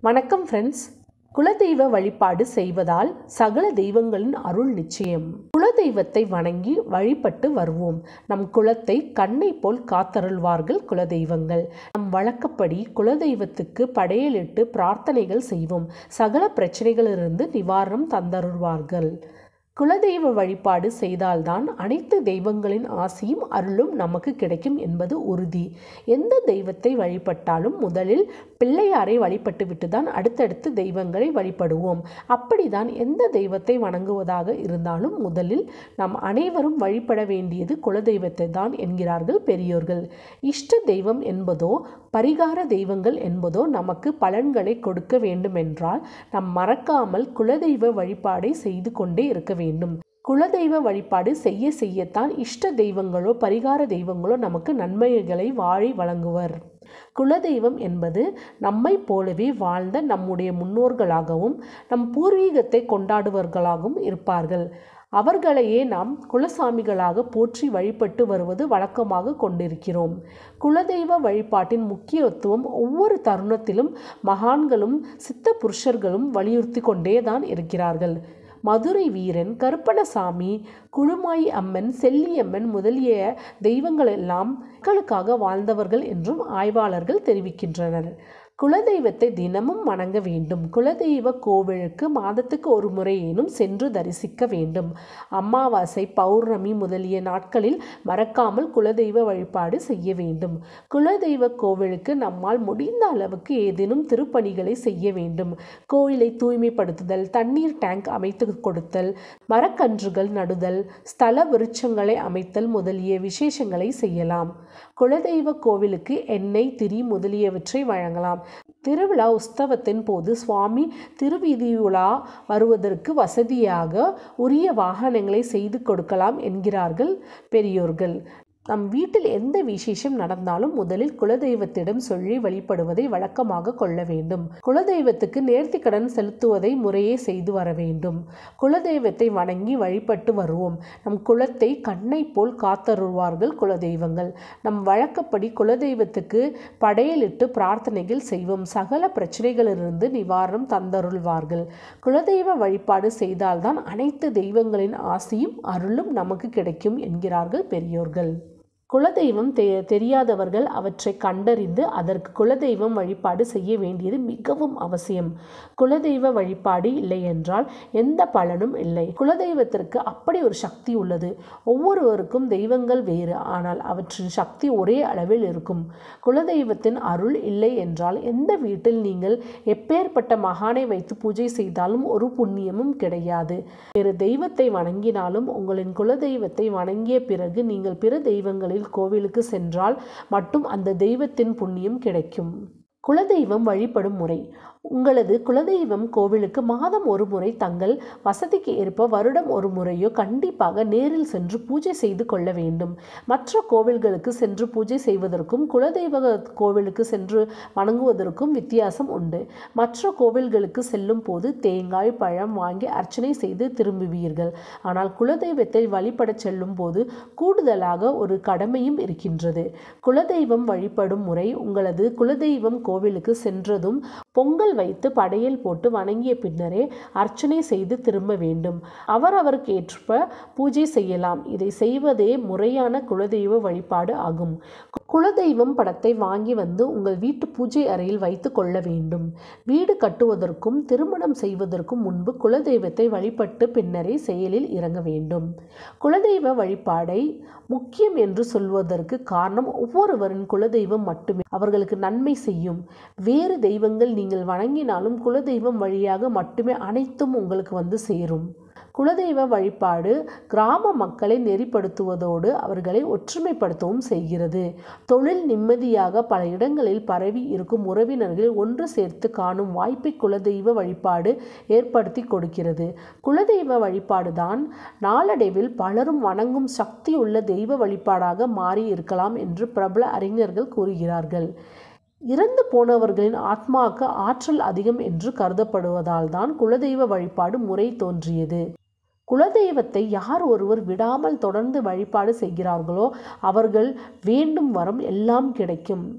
வணக்கம் ஃப்ரெண்ட்ஸ் குலதெய்வ வழிபாடு செய்வதால் சகல தெய்வங்களின் அருள் நிச்சயம் குலதெய்வத்தை வணங்கி வழிபட்டு வருவோம் நம் குலத்தை கண்ணை போல் காத்தருள்வார்கள் குலதெய்வங்கள் நம் வழக்கப்படி குலதெய்வத்துக்கு படையலிட்டு பிரார்த்தனைகள் செய்வோம் சகல பிரச்சனைகளிலிருந்து நிவாரணம் தந்தருள்வார்கள் குலதெய்வ வழிபாடு செய்தால்தான் அனைத்து தெய்வங்களின் ஆசியும் அருளும் நமக்கு கிடைக்கும் என்பது உறுதி எந்த தெய்வத்தை வழிபட்டாலும் முதலில் பிள்ளையாரை வழிபட்டுவிட்டு தான் அடுத்தடுத்து தெய்வங்களை வழிபடுவோம் அப்படிதான் எந்த தெய்வத்தை வணங்குவதாக இருந்தாலும் முதலில் நாம் அனைவரும் வழிபட வேண்டியது குலதெய்வத்தை தான் என்கிறார்கள் பெரியோர்கள் இஷ்ட தெய்வம் என்பதோ பரிகார தெய்வங்கள் என்பதோ நமக்கு பலன்களை கொடுக்க வேண்டுமென்றால் நாம் மறக்காமல் குலதெய்வ வழிபாடை செய்து கொண்டே இருக்க வேண்டும் குலதெய்வ வழிபாடு செய்ய செய்யத்தான் இஷ்ட தெய்வங்களோ பரிகார தெய்வங்களோ நமக்கு நன்மைகளை வாழி வழங்குவர் குலதெய்வம் என்பது நம்மை போலவே வாழ்ந்த நம்முடைய முன்னோர்களாகவும் நம் பூர்வீகத்தை கொண்டாடுவர்களாகவும் இருப்பார்கள் அவர்களையே நாம் குலசாமிகளாக போற்றி வழிபட்டு வருவது வழக்கமாக கொண்டிருக்கிறோம் குலதெய்வ வழிபாட்டின் முக்கியத்துவம் ஒவ்வொரு தருணத்திலும் மகான்களும் சித்த புருஷர்களும் வலியுறுத்தி கொண்டே தான் இருக்கிறார்கள் மதுரை வீரன் கருப்பணசாமி குழுமாயி அம்மன் செல்லியம்மன் முதலிய தெய்வங்களெல்லாம் மக்களுக்காக வாழ்ந்தவர்கள் என்றும் ஆய்வாளர்கள் தெரிவிக்கின்றனர் குலதெய்வத்தை தினமும் வணங்க வேண்டும் குலதெய்வ கோவிலுக்கு மாதத்துக்கு ஒரு முறையேனும் சென்று தரிசிக்க வேண்டும் அமாவாசை பௌர்ணமி முதலிய நாட்களில் மறக்காமல் குலதெய்வ வழிபாடு செய்ய வேண்டும் குலதெய்வ கோவிலுக்கு நம்மால் முடிந்த அளவுக்கு ஏதேனும் திருப்பணிகளை செய்ய வேண்டும் கோயிலை தூய்மைப்படுத்துதல் தண்ணீர் டேங்க் அமைத்து கொடுத்தல் மரக்கன்றுகள் நடுதல் ஸ்தல விருட்சங்களை அமைத்தல் முதலிய விசேஷங்களை செய்யலாம் குலதெய்வ கோவிலுக்கு எண்ணெய் திரி முதலியவற்றை வழங்கலாம் திருவிழா உற்சவத்தின் போது சுவாமி திருவீதியுலா வருவதற்கு வசதியாக உரிய வாகனங்களை செய்து கொடுக்கலாம் என்கிறார்கள் பெரியோர்கள் நம் வீட்டில் எந்த விசேஷம் நடந்தாலும் முதலில் குலதெய்வத்திடம் சொல்லி வழிபடுவதை வழக்கமாக கொள்ள வேண்டும் குலதெய்வத்துக்கு நேர்த்திக்கடன் செலுத்துவதை முறையே செய்து வர வேண்டும் குலதெய்வத்தை வணங்கி வழிபட்டு வருவோம் நம் குலத்தை கண்ணை போல் காத்தருள்வார்கள் குலதெய்வங்கள் நம் வழக்கப்படி குலதெய்வத்துக்கு படையலிட்டு பிரார்த்தனைகள் செய்வோம் சகல பிரச்சனைகளிலிருந்து நிவாரணம் தந்தருள்வார்கள் குலதெய்வ வழிபாடு செய்தால்தான் அனைத்து தெய்வங்களின் ஆசியும் அருளும் நமக்கு கிடைக்கும் என்கிறார்கள் பெரியோர்கள் குலதெய்வம் தெ தெரியாதவர்கள் அவற்றை கண்டறிந்து அதற்கு குலதெய்வம் வழிபாடு செய்ய வேண்டியது மிகவும் அவசியம் குலதெய்வ வழிபாடு இல்லை என்றால் எந்த பலனும் இல்லை குலதெய்வத்திற்கு அப்படி ஒரு சக்தி உள்ளது ஒவ்வொருவருக்கும் தெய்வங்கள் வேறு ஆனால் அவற்றின் சக்தி ஒரே அளவில் இருக்கும் குலதெய்வத்தின் அருள் இல்லை என்றால் எந்த வீட்டில் நீங்கள் எப்பேற்பட்ட மகானை வைத்து பூஜை செய்தாலும் ஒரு புண்ணியமும் கிடையாது வேறு தெய்வத்தை வணங்கினாலும் உங்களின் குலதெய்வத்தை வணங்கிய பிறகு நீங்கள் பிற தெய்வங்களில் கோவிலுக்கு சென்றால் மட்டும் அந்த தெய்வத்தின் புண்ணியம் கிடைக்கும் குலதெய்வம் வழிபடும் முறை உங்களது குலதெய்வம் கோவிலுக்கு மாதம் ஒரு முறை தங்கள் வசதிக்கு ஏற்ப வருடம் ஒரு முறையோ கண்டிப்பாக நேரில் சென்று பூஜை செய்து கொள்ள வேண்டும் மற்ற கோவில்களுக்கு சென்று பூஜை செய்வதற்கும் குலதெய்வ கோவிலுக்கு சென்று வணங்குவதற்கும் வித்தியாசம் உண்டு மற்ற கோவில்களுக்கு செல்லும் போது தேங்காய் பழம் வாங்கி அர்ச்சனை செய்து திரும்புவீர்கள் ஆனால் குலதெய்வத்தை வழிபடச் செல்லும் போது கூடுதலாக ஒரு கடமையும் இருக்கின்றது குலதெய்வம் வழிபடும் முறை உங்களது குலதெய்வம் கோவிலுக்கு சென்றதும் பொங்கல் வைத்து படையல் போட்டு வணங்கிய பின்னரே அர்ச்சனை செய்து திரும்ப வேண்டும் அவரவருக்கு ஏற்ப பூஜை செய்யலாம் இதை செய்வதே முறையான குலதெய்வ வழிபாடு ஆகும் குலதெய்வம் படத்தை வாங்கி வந்து உங்கள் வீட்டு பூஜை அறையில் வைத்து கொள்ள வேண்டும் வீடு கட்டுவதற்கும் திருமணம் செய்வதற்கும் முன்பு குலதெய்வத்தை வழிபட்டு பின்னரே செயலில் இறங்க வேண்டும் குலதெய்வ வழிபாடை முக்கியம் என்று சொல்வதற்கு காரணம் ஒவ்வொருவரின் குலதெய்வம் மட்டுமே அவர்களுக்கு நன்மை செய்யும் வேறு தெய்வங்கள் நீங்கள் வணங்கினாலும் குலதெய்வம் வழியாக மட்டுமே அனைத்தும் உங்களுக்கு வந்து சேரும் குலதெய்வ வழிபாடு கிராம மக்களை நெறிப்படுத்துவதோடு அவர்களை ஒற்றுமைப்படுத்தவும் செய்கிறது தொழில் நிம்மதியாக பல இடங்களில் பரவி இருக்கும் உறவினர்கள் ஒன்று சேர்த்து காணும் வாய்ப்பை குலதெய்வ வழிபாடு ஏற்படுத்தி கொடுக்கிறது குலதெய்வ வழிபாடுதான் நாளடைவில் பலரும் வணங்கும் சக்தியுள்ள தெய்வ வழிபாடாக மாறி இருக்கலாம் என்று பிரபல அறிஞர்கள் கூறுகிறார்கள் இறந்து போனவர்களின் ஆத்மாவுக்கு ஆற்றல் அதிகம் என்று கருதப்படுவதால் தான் குலதெய்வ வழிபாடு முறை தோன்றியது குலதெய்வத்தை யார் ஒருவர் விடாமல் தொடர்ந்து வழிபாடு செய்கிறார்களோ அவர்கள் வேண்டும் வரம் எல்லாம் கிடைக்கும்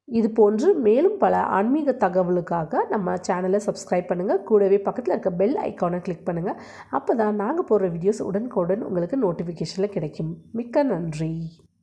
இது போன்று மேலும் பல ஆன்மீக தகவலுக்காக நம்ம சேனலை சப்ஸ்கிரைப் பண்ணுங்கள் கூடவே பக்கத்தில் இருக்க பெல் ஐக்கானை கிளிக் பண்ணுங்கள் அப்போ தான் நாங்கள் போடுற வீடியோஸ் உடனுக்குடன் உங்களுக்கு நோட்டிஃபிகேஷனில் கிடைக்கும் மிக்க நன்றி